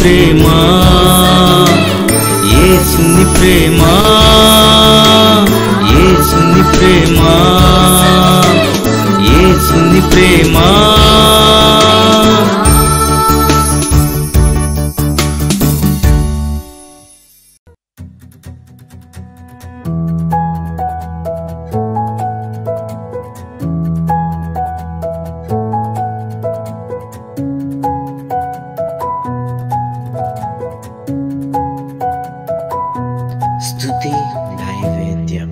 ప్రేమ ఏసుని ప్రేమ ఏసుని ప్రేమ ఏసుని ప్రేమ స్తుతి నైవేద్యం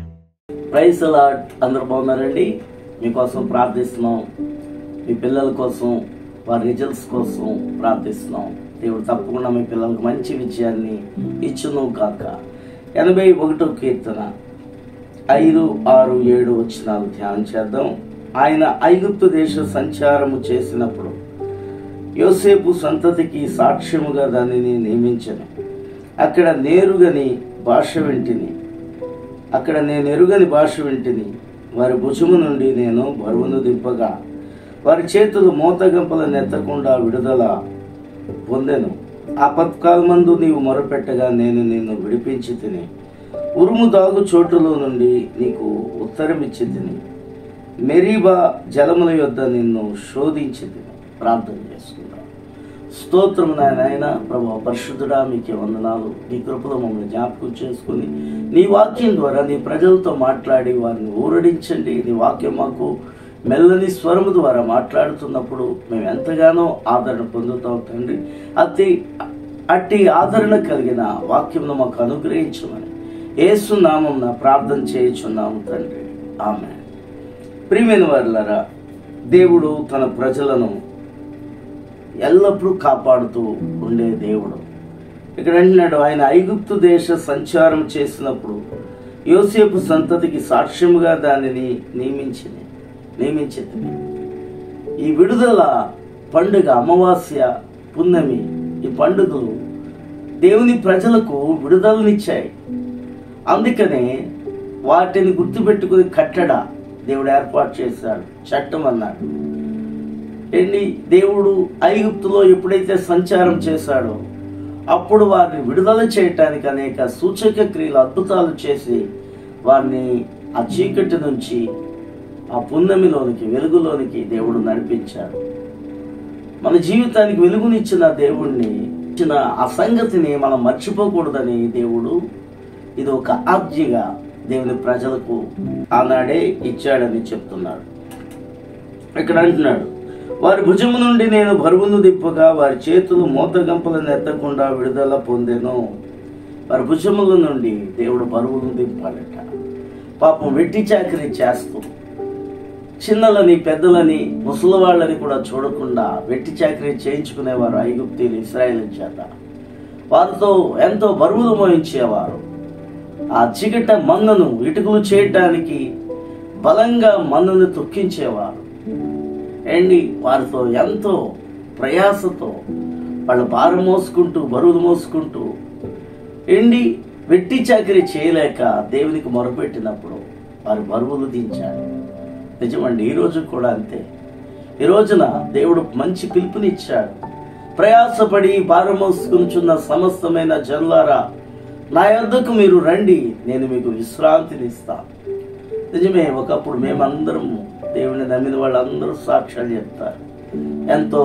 ప్రైస్ అలాట్ అందరూ బాగున్నారండి మీకోసం ప్రార్థిస్తున్నాం మీ పిల్లల కోసం వారి రిజల్ట్స్ కోసం ప్రార్థిస్తున్నాం దేవుడు తప్పకుండా మీ పిల్లలకు మంచి విజయాన్ని ఇచ్చును కాక ఎనభై ఒకటో కీర్తన ఐదు ఆరు ఏడు వచ్చినాలు ధ్యానం చేద్దాం ఆయన ఐగుప్తు దేశ సంచారము చేసినప్పుడు యోసేపు సంతతికి సాక్ష్యముగా దానిని నియమించను అక్కడ నేరుగని భాష వింటిని అక్కడ నేను ఎరుగని భాష వింటిని వారి భుజము నుండి నేను బరువును దింపగా వారి చేతులు మోతగంపల నెత్తకుండా విడుదల పొందెను ఆపత్కాలమందు నీవు మొరపెట్టగా నేను నిన్ను విడిపించి తిని ఉరుము దాగు చోటులో నుండి నీకు ఉత్తరమిచ్చి తిని మెరీబా జలముల యొద్ద నిన్ను శోధించి తిని ప్రార్థన చేసుకుందాం స్తోత్రం నాయన ప్రభు పరిశుద్ధుడా మీకే వందనాలు నీ కృపలో మమ్మల్ని జ్ఞాపకం చేసుకుని నీ వాక్యం ద్వారా నీ ప్రజలతో మాట్లాడి వారిని ఊరడించండి నీ వాక్యం మాకు మెల్లని స్వరము ద్వారా మాట్లాడుతున్నప్పుడు మేము ఎంతగానో ఆదరణ పొందుతాం తండ్రి అతి అట్టి ఆదరణ కలిగిన వాక్యమును మాకు అనుగ్రహించమని ఏసు నామం ప్రార్థన చేయుచున్నాము తండ్రి ఆమె ప్రియమైన వారులారా దేవుడు తన ప్రజలను ఎల్లప్పుడూ కాపాడుతూ ఉండే దేవుడు ఇక్కడ అంటున్నాడు ఆయన ఐగుప్తు దేశ సంచారం చేసినప్పుడు యోసేపు సంతతికి సాక్ష్యముగా దానిని నియమించింది నియమించింది ఈ విడుదల పండుగ అమావాస్య పున్నమి ఈ పండుగలు దేవుని ప్రజలకు విడుదలనిచ్చాయి అందుకనే వాటిని గుర్తుపెట్టుకుని కట్టడ దేవుడు ఏర్పాటు చేశాడు చట్టం అన్నాడు ఏంటి దేవుడు ఐగుప్తులో ఎప్పుడైతే సంచారం చేశాడో అప్పుడు వారిని విడుదల చేయటానికి అనేక సూచక క్రియలు అద్భుతాలు చేసి వారిని ఆ చీకటి నుంచి ఆ పున్నమిలోనికి వెలుగులోనికి దేవుడు నడిపించాడు మన జీవితానికి వెలుగునిచ్చిన దేవుణ్ణి ఇచ్చిన ఆ సంగతిని మనం మర్చిపోకూడదని దేవుడు ఇది ఒక ఆజ్ఞగా దేవుని ప్రజలకు ఆనాడే ఇచ్చాడని చెప్తున్నాడు ఇక్కడ అంటున్నాడు వారి భుజము నుండి నేను బరువును దిప్పగా వారి చేతులు మూతగంపలను ఎత్తకుండా విడుదల పొందెను వారి భుజముల నుండి దేవుడు బరువును దింపాడట పాపం వెట్టి చాకరీ చేస్తూ చిన్నలని పెద్దలని ముసలివాళ్ళని కూడా చూడకుండా వెట్టి చాకరీ చేయించుకునేవారు ఐగుప్తీలు ఇస్రాయేల్ చేత వారితో ఎంతో బరువులు మోయించేవారు ఆ చిగట మన్నను ఇటుకలు చేయటానికి బలంగా మన్నను తొక్కించేవారు ఏండి వారితో ఎంతో ప్రయాసతో వాళ్ళు భారం మోసుకుంటూ బరువులు మోసుకుంటూ ఎండి వెట్టి చాకరీ చేయలేక దేవునికి మొరపెట్టినప్పుడు వారి బరువులు దించాడు నిజమండి ఈ రోజు కూడా అంతే ఈ రోజున దేవుడు మంచి పిలుపునిచ్చాడు ప్రయాసపడి భారం మోసుకుంటున్న సమస్తమైన జనులారా నా యొద్దకు మీరు రండి నేను మీకు విశ్రాంతిని ఇస్తాను నిజమే ఒకప్పుడు మేమందరం దేవుని నమ్మిన వాళ్ళందరూ సాక్ష్యాలు చెప్తారు ఎంతో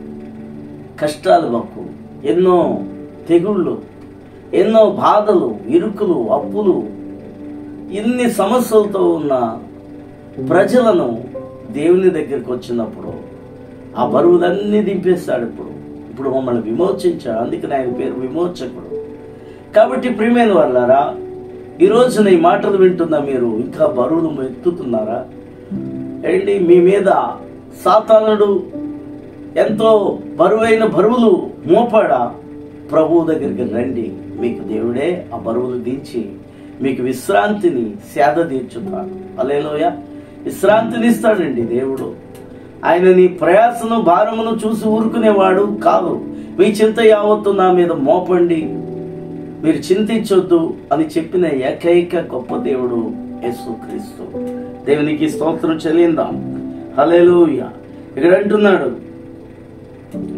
కష్టాలు మాకు ఎన్నో తెగుళ్ళు ఎన్నో బాధలు ఇరుకులు అప్పులు ఇన్ని సమస్యలతో ఉన్న ప్రజలను దేవుని దగ్గరికి వచ్చినప్పుడు ఆ బరువులన్నీ దింపేస్తాడు ఇప్పుడు ఇప్పుడు మమ్మల్ని విమోచించాడు అందుకని ఆయన పేరు విమోచకుడు కాబట్టి ప్రియమైన వాళ్ళారా ఈ రోజున ఈ మాటలు వింటున్న మీరు ఇంకా బరువులు ఎత్తుతున్నారా ఏంటి మీ మీద సాతానుడు ఎంతో బరువైన బరువులు మోపాడా ప్రభువు దగ్గరికి రండి మీకు దేవుడే ఆ బరువులు దించి మీకు విశ్రాంతిని సేద తీర్చుతాడు అలేలోయ విశ్రాంతిని ఇస్తాడండి దేవుడు ఆయన నీ ప్రయాసను భారమును చూసి ఊరుకునేవాడు కాదు మీ చింత యావత్తు నా మీద మోపండి మీరు చింతించొద్దు అని చెప్పిన ఏకైక గొప్ప దేవుడు యేసుక్రీస్తు దేవునికి స్తోత్రం చెల్లిందాం హల్లెలూయా ఇక్కడ అంటున్నాడు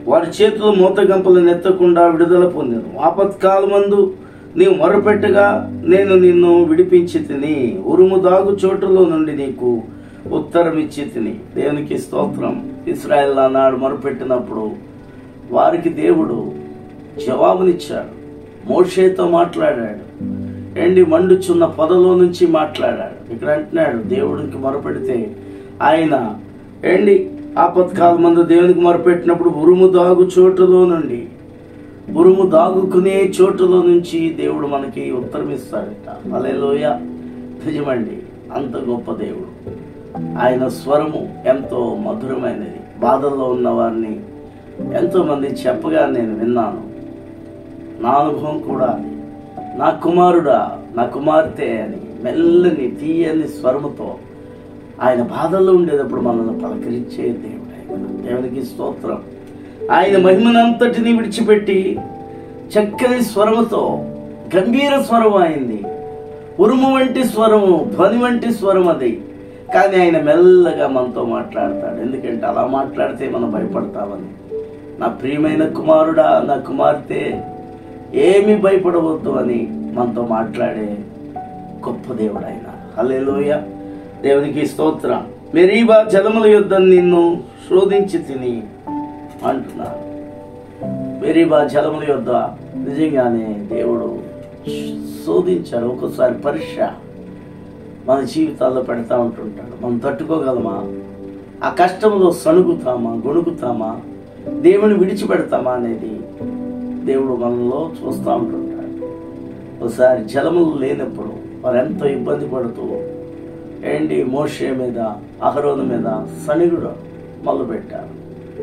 వారి చేతులు మూతగంపలు నెత్తకుండా విడుదల పొందాను ఆపత్కాలమందు నీవు మొరపెట్టగా నేను నిన్ను విడిపించి తిని ఉరుము దాగు చోటులో నుండి నీకు ఉత్తరం ఇచ్చి తిని దేవునికి స్తోత్రం ఇస్రాయల్ నాడు మొరపెట్టినప్పుడు వారికి దేవుడు జవాబునిచ్చాడు మోషేతో మాట్లాడాడు ఎండి మండుచున్న పొదలో నుంచి మాట్లాడాడు ఇక్కడ అంటున్నాడు దేవుడికి మొరపెడితే ఆయన ఎండి ఆపత్కాల మందు దేవునికి మొరపెట్టినప్పుడు ఉరుము దాగు చోటులో నుండి ఉరుము దాగుకునే చోటులో నుంచి దేవుడు మనకి ఉత్తరం ఇస్తాడట అలెలోయ నిజమండి అంత గొప్ప దేవుడు ఆయన స్వరము ఎంతో మధురమైనది బాధల్లో ఉన్న వారిని ఎంతో మంది చెప్పగా నేను విన్నాను నా అనుభవం కూడా అది నా కుమారుడా నా కుమార్తె అని మెల్లని తీయని స్వరముతో ఆయన బాధల్లో ఉండేటప్పుడు మనల్ని పలకరించే దేవుడు ఆయన దేవునికి స్తోత్రం ఆయన మహిమనంతటిని విడిచిపెట్టి చక్కని స్వరముతో గంభీర స్వరం అయింది ఉరుము వంటి స్వరము ధ్వని వంటి స్వరం అది కానీ ఆయన మెల్లగా మనతో మాట్లాడతాడు ఎందుకంటే అలా మాట్లాడితే మనం భయపడతామని నా ప్రియమైన కుమారుడా నా కుమార్తె ఏమి భయపడవద్దు అని మనతో మాట్లాడే గొప్ప దేవుడు ఆయన హల్లెలూయ దేవునికి స్తోత్రం మెరీబా జలముల యుద్ధ నిన్ను శోధించి తిని అంటున్నాడు మెరీబా జలముల యుద్ధ నిజంగానే దేవుడు శోధించాడు ఒక్కోసారి పరీక్ష మన జీవితాల్లో పెడతా ఉంటుంటాడు మనం తట్టుకోగలమా ఆ కష్టంలో సణుగుతామా గొణుకుతామా దేవుని విడిచిపెడతామా అనేది దేవుడు మనలో చూస్తూ ఉంటుంటాడు ఒకసారి జలములు లేనప్పుడు వారు ఎంతో ఇబ్బంది పడుతూ ఏంటి మోషే మీద అహరోను మీద సణిగుడు మొదలుపెట్టారు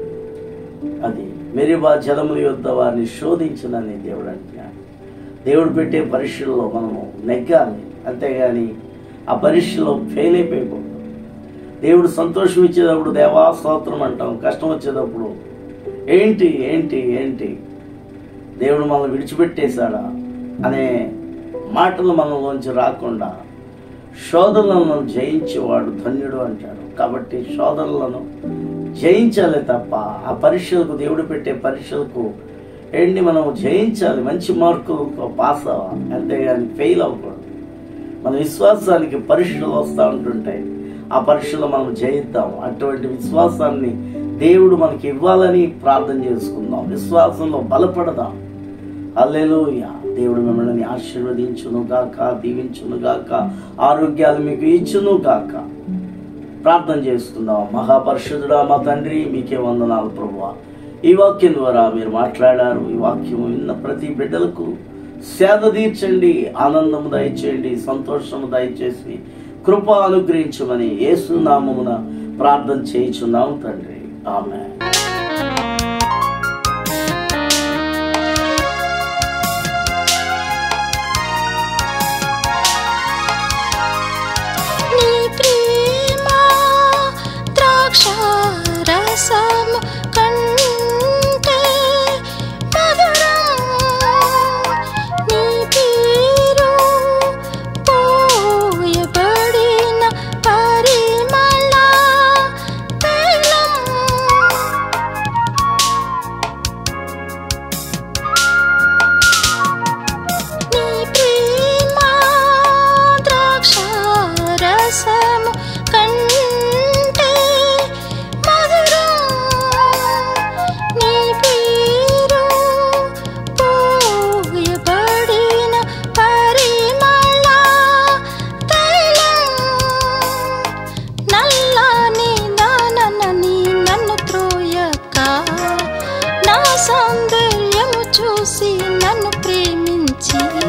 అది మెరిబా జలముల యొద్ద వారిని శోధించదని దేవుడు అంటున్నాడు దేవుడు పెట్టే పరీక్షల్లో మనము నెగ్గాలి అంతేగాని ఆ పరీక్షలో ఫెయిల్ అయిపోయకూడదు దేవుడు సంతోషం ఇచ్చేటప్పుడు దేవా స్తోత్రం అంటాం కష్టం వచ్చేటప్పుడు ఏంటి ఏంటి ఏంటి దేవుడు మనల్ని విడిచిపెట్టేశాడా అనే మాటలు మనలోంచి రాకుండా శోధనలను జయించేవాడు ధన్యుడు అంటాడు కాబట్టి శోధనలను జయించాలి తప్ప ఆ పరీక్షలకు దేవుడు పెట్టే పరీక్షలకు ఏంటి మనం జయించాలి మంచి మార్కులతో పాస్ అవ్వాలి అంతేగాని ఫెయిల్ అవ్వకూడదు మన విశ్వాసానికి పరీక్షలు వస్తూ ఉంటుంటాయి ఆ పరీక్షలో మనం జయిద్దాం అటువంటి విశ్వాసాన్ని దేవుడు మనకి ఇవ్వాలని ప్రార్థన చేసుకుందాం విశ్వాసంలో బలపడదాం అల్లెలుయ దేవుడు మిమ్మల్ని ఆశీర్వదించును గాక దీవించును గాక ఆరోగ్యాలు మీకు ఇచ్చును గాక ప్రార్థన చేసుకుందాం మహాపరిషుదుడా మా తండ్రి మీకే వందనాలు ప్రభువా ఈ వాక్యం ద్వారా మీరు మాట్లాడారు ఈ వాక్యం విన్న ప్రతి బిడ్డలకు సేద తీర్చండి ఆనందము దయచేయండి సంతోషము దయచేసి కృప అనుగ్రహించమని యేసు నామమున ప్రార్థన చేయించున్నాం తండ్రి ఆమె నీ ప్రేమ ద్రాక్షారసము కంటే మధురం నీ పేరు పోయబడిన పరిమళ తైలం నీ ప్రేమ ద్రాక్షారసము కంటే మధురం నీ పేరు పోయబడిన పరిమళ తైలం నల్లని దానని నన్ను త్రోయక నా సౌందర్యము చూసి నన్ను ప్రేమించి